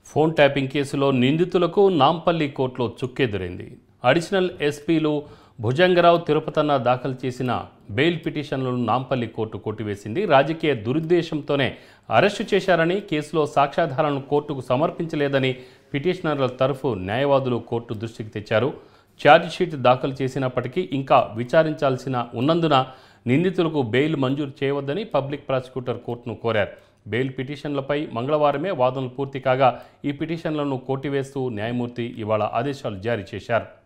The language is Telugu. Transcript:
ఫోన్ ట్యాపింగ్ కేసులో నిందితులకు నాంపల్లి కోర్టులో చుక్కెదురైంది అడిషనల్ ఎస్పీలు భుజంగరావు తిరుపతన్న దాఖలు చేసిన బెయిల్ పిటిషన్లను నాంపల్లి కోర్టు కొట్టివేసింది రాజకీయ దురుద్దేశంతోనే అరెస్టు చేశారని కేసులో సాక్ష్యాధారాలను కోర్టుకు సమర్పించలేదని పిటిషనర్ల తరఫు న్యాయవాదులు కోర్టు దృష్టికి తెచ్చారు ఛార్జిషీట్ దాఖలు చేసినప్పటికీ ఇంకా విచారించాల్సిన ఉన్నందున నిందితులకు బెయిల్ మంజూరు చేయవద్దని పబ్లిక్ ప్రాసిక్యూటర్ కోర్టును కోరారు బెయిల్ పిటిషన్లపై మంగళవారమే వాదనలు పూర్తి కాగా ఈ పిటిషన్లను కొట్టివేస్తూ న్యాయమూర్తి ఇవాళ ఆదేశాలు జారీ చేశారు